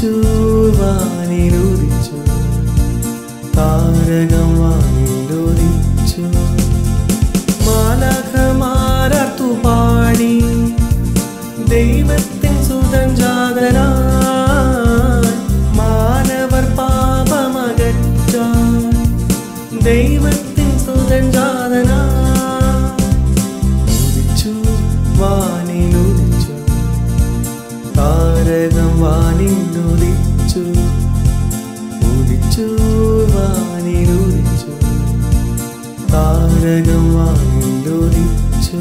ഉദിച്ചു വാനിലുദിച്ചു താരകം വാനിലുദിച്ചു മാലഖമാരത്തു പാടി ദൈവത്തിൻ സുതൻ ജാതനായി മാനവർ പാപമകറ്റാൻ ദൈവത്തിൻ സുതൻ ജാതനായി ഉദിച്ചു വാനിലുദിച്ചു താരകം വാനിലുദിച്ചു ഉദിച്ചു വാനിലുദിച്ചു താരകം വാനിലുദിച്ചു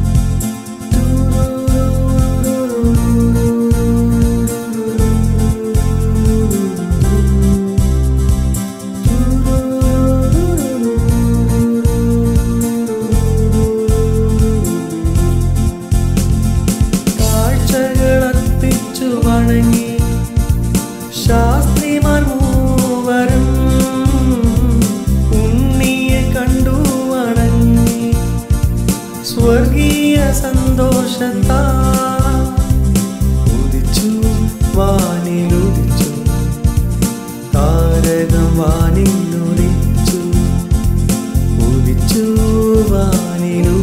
കാഴ്ചകളർപ്പിച്ചു വണങ്ങി ശാസ്ത്രിമാർ മൂവരും ഉണ്ണിയെ കണ്ടു വണങ്ങി സ്വർഗീയ സന്തോഷത്താ ഉദിച്ചു വാനിലുദിച്ചു താരകം വാനിലുദിച്ചു ഉദിച്ചു വാനിലുദിച്ചു